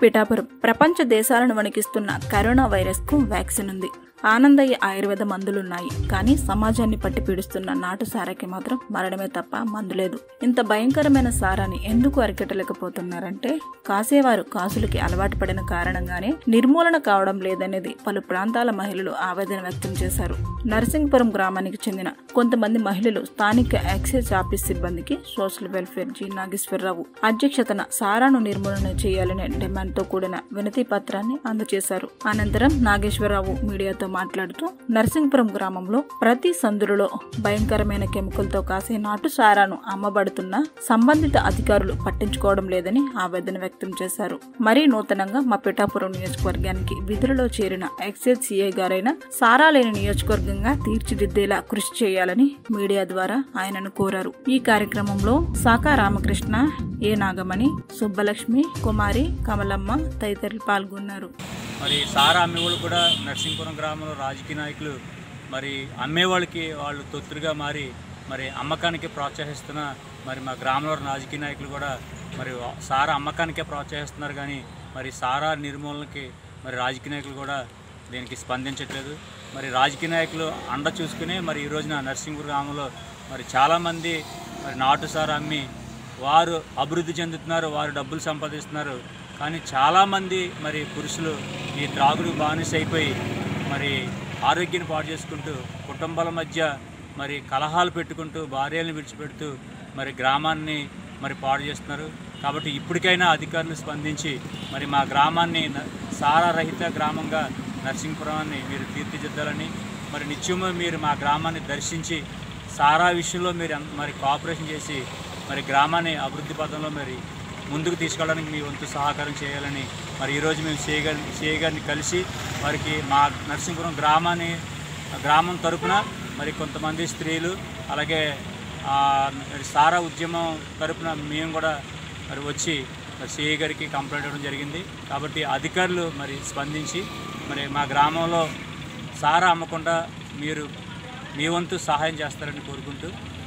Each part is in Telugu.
పిఠాపురం ప్రపంచ దేశాలను వణికిస్తున్న కరోనా వైరస్ కు వ్యాక్సిన్ ఉంది ఆనందయ్య ఆయుర్వేద మందులున్నాయి కానీ సమాజాన్ని పట్టి పీడిస్తున్న నాటు సారాకి మాత్రం మరణమే తప్ప మందు లేదు ఇంత భయంకరమైన సారాన్ని ఎందుకు అరికట్టలేకపోతున్నారంటే కాసేవారు కాసులకి అలవాటు పడిన కారణంగానే నిర్మూలన కావడం లేదనేది పలు ప్రాంతాల మహిళలు ఆవేదన వ్యక్తం చేశారు నరసింగపురం గ్రామానికి చెందిన కొంతమంది మహిళలు స్థానిక ఎక్సైజ్ ఆఫీస్ సిబ్బందికి సోషల్ వెల్ఫేర్ జి నాగేశ్వరరావు అధ్యక్షతన సారాను నిర్మూలన చేయాలనే డిమాండ్తో కూడిన వినతి పత్రాన్ని అందజేశారు అనంతరం నాగేశ్వరరావు మీడియాతో మాట్లాడుతూ నరసింగపురం గ్రామంలో ప్రతి సందులలో భయంకరమైన కెమికల్తో కాసే నాటు సారాను అమ్మబడుతున్న సంబంధిత అధికారులు పట్టించుకోవడం లేదని ఆవేదన వ్యక్తం చేశారు మరీ నూతనంగా మా పిఠాపురం నియోజకవర్గానికి విధులలో చేరిన ఎక్సైజ్ సిఐ గారైన సారా లేని నియోజకవర్గంగా తీర్చిదిద్దేలా కృషి చేయాలని మీడియా ద్వారా ఆయనను కోరారు ఈ కార్యక్రమంలో సాకా రామకృష్ణ ఏ నాగమణి సుబ్బలక్ష్మి కుమారి కమలమ్మ తదితరులు పాల్గొన్నారు మరి సారా అమ్మేవాళ్ళు కూడా నరసింహపురం గ్రామంలో రాజకీయ నాయకులు మరి అమ్మేవాళ్ళకి వాళ్ళు తొత్తులుగా మారి మరి అమ్మకానికి ప్రోత్సహిస్తున్న మరి మా గ్రామంలో ఉన్న రాజకీయ నాయకులు కూడా మరి సారా అమ్మకానికే ప్రోత్సహిస్తున్నారు కానీ మరి సారా నిర్మూలనకి మరి రాజకీయ నాయకులు కూడా దీనికి స్పందించట్లేదు మరి రాజకీయ నాయకులు అండ చూసుకుని మరి ఈ రోజున నరసింహపురం గ్రామంలో మరి చాలామంది మరి నాటు సారా అమ్మి వారు అభివృద్ధి చెందుతున్నారు వారు డబ్బులు సంపాదిస్తున్నారు కానీ చాలామంది మరి పురుషులు ఈ త్రాగుడు బానిస అయిపోయి మరి ఆరోగ్యాన్ని పాడు చేసుకుంటూ కుటుంబాల మధ్య మరి కలహాలు పెట్టుకుంటూ భార్యలను విడిచిపెడుతూ మరి గ్రామాన్ని మరి పాడు చేస్తున్నారు కాబట్టి ఇప్పటికైనా అధికారులు స్పందించి మరి మా గ్రామాన్ని న- సారా రహిత గ్రామంగా నరసింహపురాన్ని మీరు తీర్చిదిద్దాలని మరి నిత్యము మీరు మా గ్రామాన్ని దర్శించి సారా విషయంలో మీరు అన్- మరి కోఆపరేషన్ చేసి మరి గ్రామాన్ని అభివృద్ధి పథంలో మరి ముందుకు తీసుకెళ్ళడానికి మీ వంతు సహకారం చేయాలని మరి ఈరోజు మేము సిఐ గారిని సిఐ గారిని కలిసి వారికి మా నరసింహపురం గ్రామాన్ని గ్రామం తరపున మరి కొంతమంది స్త్రీలు అలాగే ఆ, మరి సారా ఉద్యమం తరపున మేము కూడా మరి వచ్చి మరి సిఐ గారికి కంప్లైంట్ ఇవ్వడం జరిగింది కాబట్టి అధికారులు మరి స్పందించి మరి మా గ్రామంలో సారా అమ్మకుండా మీరు మీ వంతు సహాయం చేస్తారని కోరుకుంటూ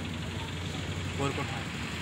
కోరుకుంటున్నాను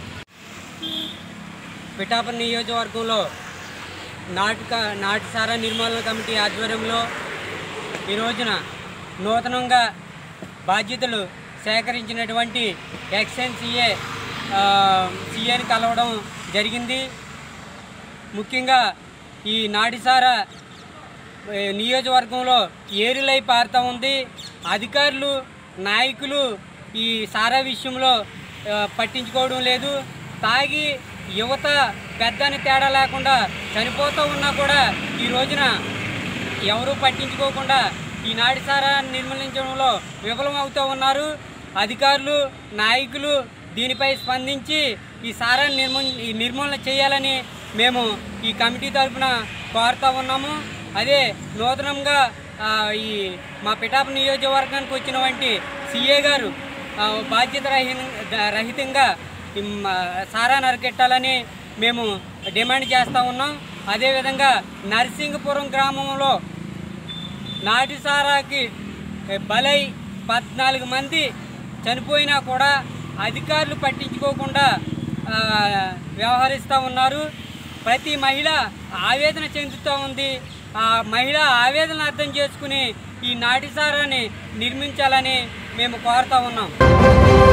పిఠాపురం నియోజకవర్గంలో నాటుక నాటుసారా నిర్మూలన కమిటీ ఆధ్వర్యంలో ఈ రోజున నూతనంగా బాధ్యతలు సేకరించినటువంటి ఎక్సెన్ సిఏ సిఏని కలవడం జరిగింది ముఖ్యంగా ఈ నాటిసారా ఏ, నియోజకవర్గంలో ఏరులై పారుతూ ఉంది అధికారులు నాయకులు ఈ సారా విషయంలో ఆ, పట్టించుకోవడం లేదు తాగి యువత పెద్దని తేడా లేకుండా చనిపోతూ ఉన్నా కూడా ఈ రోజున ఎవరూ పట్టించుకోకుండా ఈ నాటిసారా నిర్మూలించడంలో విఫలమవుతూ ఉన్నారు అధికారులు నాయకులు దీనిపై స్పందించి ఈ సారా నిర్మూ ఈ నిర్మూలన చేయాలని మేము ఈ కమిటీ తరఫున కోరుతూ ఉన్నాము అదే నూతనంగా ఆ, ఈ మా పిఠాపు నియోజకవర్గానికి వచ్చినటువంటి సిఏ గారు ఆ, బాధ్యత రహి- రహితంగా ఈ మ- సారా నరికెట్టాలని మేము డిమాండ్ చేస్తూ ఉన్నాం అదేవిధంగా నరసింగపురం గ్రామంలో నాటి సారాకి బలై పద్నాలుగు మంది చనిపోయినా కూడా అధికారులు పట్టించుకోకుండా ఆ, వ్యవహరిస్తూ ఉన్నారు ప్రతి మహిళ ఆవేదన చెందుతూ ఉంది ఆ మహిళ ఆవేదన అర్థం చేసుకుని ఈ నాటి సారాన్ని నిర్మించాలని మేము కోరుతా ఉన్నాం